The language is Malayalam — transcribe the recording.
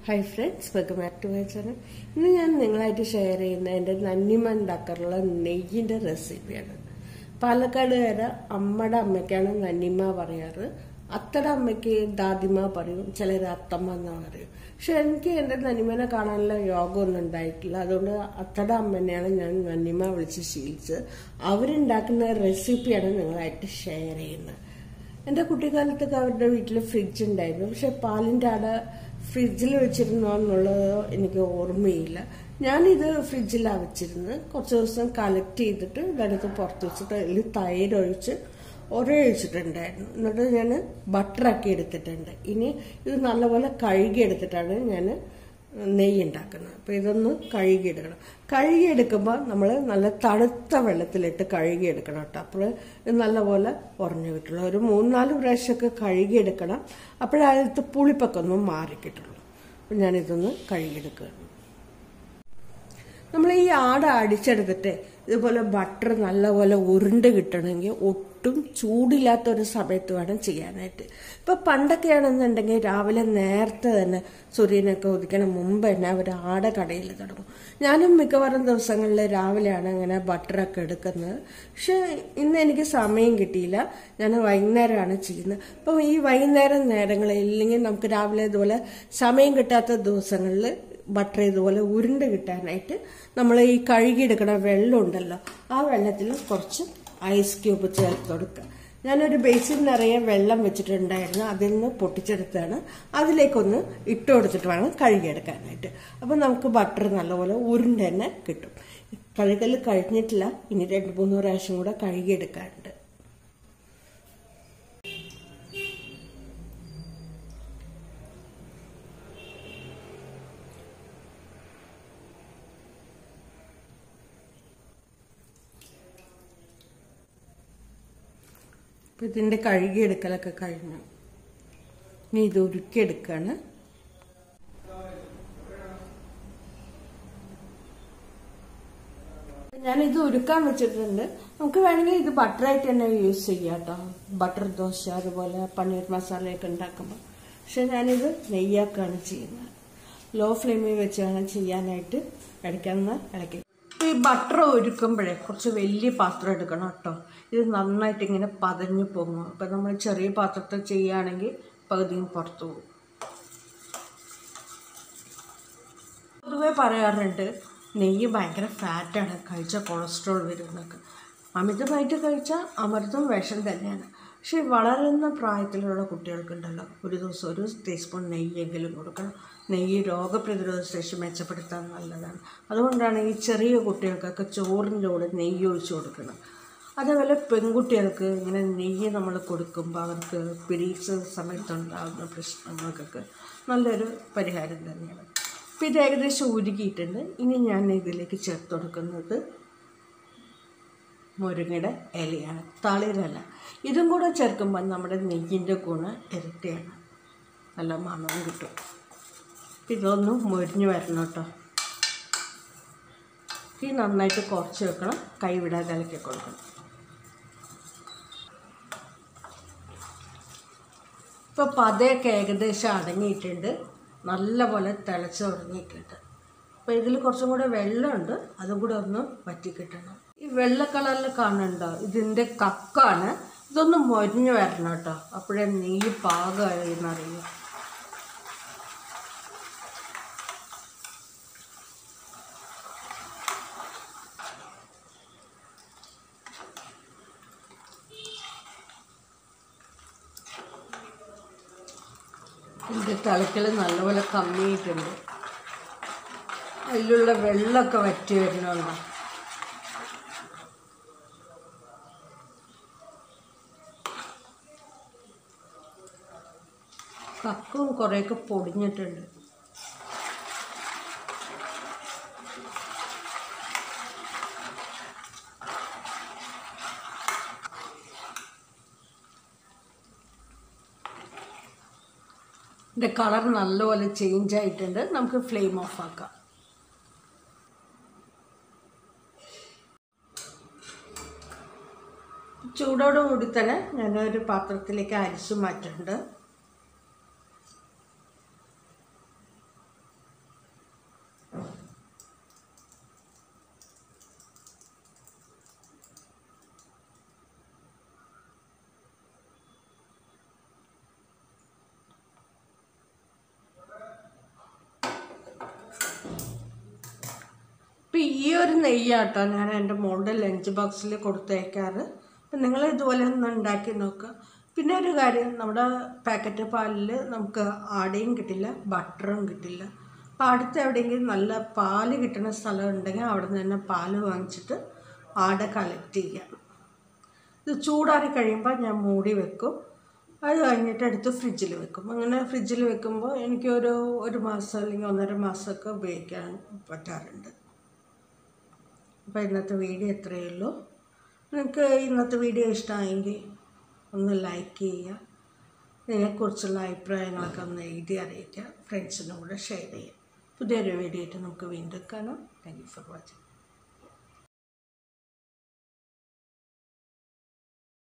hi friends welcome back to my channel ഇന്ന് ഞാൻ നിങ്ങളായിട്ട് ഷെയർ ചെയ്യുന്ന എൻ്റെ നന്നിമ ഉണ്ടാക്കാറുള്ള നെയ്യിൻ്റെ റെസിപ്പിയാണ് പാലക്കാടുകാരെ അമ്മയുടെ അമ്മയ്ക്കാണ് നന്നിമ പറയാറ് അത്തയുടെ അമ്മയ്ക്ക് ദാദിമ പറയും ചിലർ അത്തമ്മ എന്നാണ് പറയും പക്ഷെ എനിക്ക് എൻ്റെ നന്നിമനെ കാണാനുള്ള യോഗമൊന്നും ഉണ്ടായിട്ടില്ല അതുകൊണ്ട് അത്തയുടെ അമ്മനെയാണ് ഞാൻ നന്നിമ വിളിച്ച് ശീലിച്ചത് അവരുണ്ടാക്കുന്ന റെസിപ്പിയാണ് നിങ്ങളായിട്ട് ഷെയർ ചെയ്യുന്നത് എൻ്റെ കുട്ടിക്കാലത്തൊക്കെ അവരുടെ വീട്ടിൽ ഫ്രിഡ്ജ് ഉണ്ടായിരുന്നു പക്ഷെ പാലിൻ്റെ അട ഫ്രിഡ്ജിൽ വെച്ചിരുന്നോ എന്നുള്ളത് എനിക്ക് ഓർമ്മയില്ല ഞാനിത് ഫ്രിഡ്ജിലാണ് വെച്ചിരുന്നത് കുറച്ച് ദിവസം കളക്ട് ചെയ്തിട്ട് ഇതെടുത്ത് പുറത്ത് വെച്ചിട്ട് അതിൽ തൈര് ഒഴിച്ച് ഒരയൊഴിച്ചിട്ടുണ്ടായിരുന്നു എന്നിട്ട് ഞാൻ ബട്ടറാക്കി എടുത്തിട്ടുണ്ട് ഇനി ഇത് നല്ലപോലെ കഴുകി എടുത്തിട്ടാണ് ഞാൻ നെയ്യ് ഉണ്ടാക്കുന്നത് അപ്പോൾ ഇതൊന്ന് കഴുകിയെടുക്കണം കഴുകിയെടുക്കുമ്പോൾ നമ്മൾ നല്ല തണുത്ത വെള്ളത്തിലിട്ട് കഴുകിയെടുക്കണം കേട്ടോ അപ്പോൾ ഇത് നല്ലപോലെ ഉറഞ്ഞു കിട്ടുള്ളൂ ഒരു മൂന്നാല് പ്രാവശ്യമൊക്കെ കഴുകിയെടുക്കണം അപ്പോഴതിലത്തെ പുളിപ്പൊക്കെ ഒന്ന് മാറിക്കിട്ടുള്ളൂ അപ്പം ഞാനിതൊന്ന് കഴുകിയെടുക്കുകയാണ് നമ്മൾ ഈ ആട അടിച്ചെടുത്തിട്ട് ഇതുപോലെ ബട്ടർ നല്ലപോലെ ഉരുണ്ട് കിട്ടണമെങ്കിൽ ഒട്ടും ചൂടില്ലാത്ത ഒരു സമയത്ത് വേണം ചെയ്യാനായിട്ട് ഇപ്പൊ പണ്ടൊക്കെയാണെന്നുണ്ടെങ്കിൽ രാവിലെ നേരത്തെ തന്നെ സൂര്യനൊക്കെ ഉദിക്കണ മുമ്പ് തന്നെ അവർ ആട കടയിൽ തുടങ്ങും ഞാനും മിക്കവാറും ദിവസങ്ങളിൽ രാവിലെയാണ് അങ്ങനെ ബട്ടറൊക്കെ എടുക്കുന്നത് പക്ഷെ ഇന്ന് എനിക്ക് സമയം കിട്ടിയില്ല ഞാൻ വൈകുന്നേരമാണ് ചെയ്യുന്നത് അപ്പം ഈ വൈകുന്നേരം നേരങ്ങളിൽ ഇല്ലെങ്കിൽ നമുക്ക് രാവിലെ ഇതുപോലെ സമയം കിട്ടാത്ത ദിവസങ്ങളിൽ ബട്ടർ ഇതുപോലെ ഉരുണ്ട് കിട്ടാനായിട്ട് നമ്മൾ ഈ കഴുകിയെടുക്കണ വെള്ളം ഉണ്ടല്ലോ ആ വെള്ളത്തിൽ കുറച്ച് ഐസ് ക്യൂബ് ചേർത്ത് കൊടുക്കുക ഞാനൊരു ബേസിൻ നിറയെ വെള്ളം വെച്ചിട്ടുണ്ടായിരുന്നു അതിൽ നിന്ന് പൊട്ടിച്ചെടുത്താണ് അതിലേക്കൊന്ന് ഇട്ട് കൊടുത്തിട്ട് വേണം കഴുകിയെടുക്കാനായിട്ട് അപ്പം നമുക്ക് ബട്ടർ നല്ലപോലെ ഉരുണ്ട് തന്നെ കിട്ടും കഴുകൽ കഴിഞ്ഞിട്ടില്ല ഇനി രണ്ട് മൂന്ന് പ്രാവശ്യം കൂടെ കഴുകിയെടുക്കാനുണ്ട് അപ്പം ഇതിൻ്റെ കഴുകിയെടുക്കലൊക്കെ കഴിഞ്ഞു ഇനി ഇത് ഉരുക്കിയെടുക്കുകയാണ് ഞാനിത് ഉരുക്കാൻ വെച്ചിട്ടുണ്ട് നമുക്ക് വേണമെങ്കിൽ ഇത് ബട്ടറായിട്ട് തന്നെ യൂസ് ചെയ്യാം കേട്ടോ ബട്ടർ ദോശ അതുപോലെ പനീർ മസാലയൊക്കെ ഉണ്ടാക്കുമ്പോൾ പക്ഷെ ഞാനിത് നെയ്യാക്കാണ് ചെയ്യുന്നത് ലോ ഫ്ലെയിമിൽ വെച്ചാണ് ചെയ്യാനായിട്ട് ഇടയ്ക്കൊന്ന് ഇളക്കി ഈ ബട്ടർ ഒരുക്കുമ്പോഴേ കുറച്ച് വലിയ പാത്രം എടുക്കണം കേട്ടോ ഇത് നന്നായിട്ട് ഇങ്ങനെ പതഞ്ഞു പോകും അപ്പം നമ്മൾ ചെറിയ പാത്രത്തിൽ ചെയ്യുകയാണെങ്കിൽ പകുതിയും പുറത്തു പോകും പൊതുവെ പറയാറുണ്ട് നെയ്യ് ഭയങ്കര ഫാറ്റാണ് കഴിച്ചാൽ കൊളസ്ട്രോൾ വരുന്നൊക്കെ അമിതമായിട്ട് കഴിച്ചാൽ അമൃതം വിഷം തന്നെയാണ് പക്ഷേ വളരുന്ന പ്രായത്തിലുള്ള കുട്ടികൾക്കുണ്ടല്ലോ ഒരു ദിവസം ഒരു ടീസ്പൂൺ നെയ്യെങ്കിലും കൊടുക്കണം നെയ്യ് രോഗപ്രതിരോധ ശേഷി മെച്ചപ്പെടുത്താൻ നല്ലതാണ് അതുകൊണ്ടാണ് ഈ ചെറിയ കുട്ടികൾക്കൊക്കെ ചോറിൻ്റെ കൂടെ നെയ്യ് ഒഴിച്ചു കൊടുക്കണം അതേപോലെ പെൺകുട്ടികൾക്ക് ഇങ്ങനെ നെയ്യ് നമ്മൾ കൊടുക്കുമ്പോൾ അവർക്ക് പിരീഡ്സ് സമയത്തുണ്ടാകുന്ന പ്രശ്നങ്ങൾക്കൊക്കെ നല്ലൊരു പരിഹാരം തന്നെയാണ് അപ്പോൾ ഇത് ഏകദേശം ഉരുകിയിട്ടുണ്ട് ഇനി ഞാൻ ഇതിലേക്ക് ചേർത്ത് കൊടുക്കുന്നത് മുരിങ്ങയുടെ ഇലയാണ് തളിരല ഇതും കൂടെ ചേർക്കുമ്പോൾ നമ്മുടെ നെയ്യിൻ്റെ ഗുണം ഇരട്ടിയാണ് നല്ല മണവും കിട്ടും ഇതൊന്ന് മുരിഞ്ഞ് വരണം കേട്ടോ ഈ നന്നായിട്ട് കുറച്ച് വെക്കണം കൈ വിടാതെ ഇളക്കി കൊടുക്കണം ഇപ്പോൾ പതയൊക്കെ ഏകദേശം അടങ്ങിയിട്ടുണ്ട് നല്ലപോലെ തിളച്ച് തുടങ്ങിയിട്ടുണ്ട് അപ്പോൾ ഇതിൽ കുറച്ചും കൂടെ വെള്ളമുണ്ട് അതും കൂടെ ഒന്ന് വറ്റി കിട്ടണം ഈ വെള്ള കളറിൽ കാണുന്നുണ്ടോ ഇതിൻ്റെ കക്കാണ് ഇതൊന്ന് മൊരിഞ്ഞ് വരണം കേട്ടോ അപ്പോഴേ നെയ്യ് പാകമായി എന്നറിയും ഇതിൻ്റെ തിളക്കൽ നല്ലപോലെ കമ്മിയിട്ടുണ്ട് അതിലുള്ള വെള്ളമൊക്കെ വറ്റി വരുന്നുണ്ടോ കക്കും കുറേയൊക്കെ പൊടിഞ്ഞിട്ടുണ്ട് ഇതിൻ്റെ കളർ നല്ലപോലെ ചേഞ്ച് ആയിട്ടുണ്ട് നമുക്ക് ഫ്ലെയിം ഓഫ് ആക്കാം ചൂടോടുകൂടി തന്നെ ഞാനൊരു പാത്രത്തിലേക്ക് അരിച്ചു മാറ്റുന്നുണ്ട് ഒരു നെയ്യാട്ടോ ഞാൻ എൻ്റെ മോളുടെ ലഞ്ച് ബോക്സിൽ കൊടുത്തയക്കാറ് അപ്പം നിങ്ങൾ ഇതുപോലെ ഒന്ന് ഉണ്ടാക്കി നോക്കുക പിന്നെ ഒരു കാര്യം നമ്മുടെ പാക്കറ്റ് പാലിൽ നമുക്ക് ആടയും കിട്ടില്ല ബട്ടറും കിട്ടില്ല അപ്പം അടുത്ത് എവിടെയെങ്കിലും നല്ല പാല് കിട്ടുന്ന സ്ഥലം ഉണ്ടെങ്കിൽ അവിടെ നിന്ന് തന്നെ പാല് വാങ്ങിച്ചിട്ട് ആട കളക്ട് ചെയ്യാം ഇത് ചൂടാറി കഴിയുമ്പോൾ ഞാൻ മൂടി വെക്കും അത് കഴിഞ്ഞിട്ട് എടുത്ത് ഫ്രിഡ്ജിൽ വെക്കും അങ്ങനെ ഫ്രിഡ്ജിൽ വെക്കുമ്പോൾ എനിക്കൊരു ഒരു മാസം അല്ലെങ്കിൽ ഒന്നര മാസമൊക്കെ ഉപയോഗിക്കാൻ പറ്റാറുണ്ട് അപ്പോൾ ഇന്നത്തെ വീഡിയോ ഇത്രയേ ഉള്ളൂ നിങ്ങൾക്ക് ഇന്നത്തെ വീഡിയോ ഇഷ്ടമായെങ്കിൽ ഒന്ന് ലൈക്ക് ചെയ്യുക ഇതിനെക്കുറിച്ചുള്ള അഭിപ്രായങ്ങളൊക്കെ ഒന്ന് എഴുതി അറിയിക്കുക ഫ്രണ്ട്സിനും കൂടെ ഷെയർ ചെയ്യുക പുതിയൊരു വീഡിയോ ആയിട്ട് നമുക്ക് വീണ്ടും കാണാം താങ്ക് യു ഫോർ വാച്ചിങ്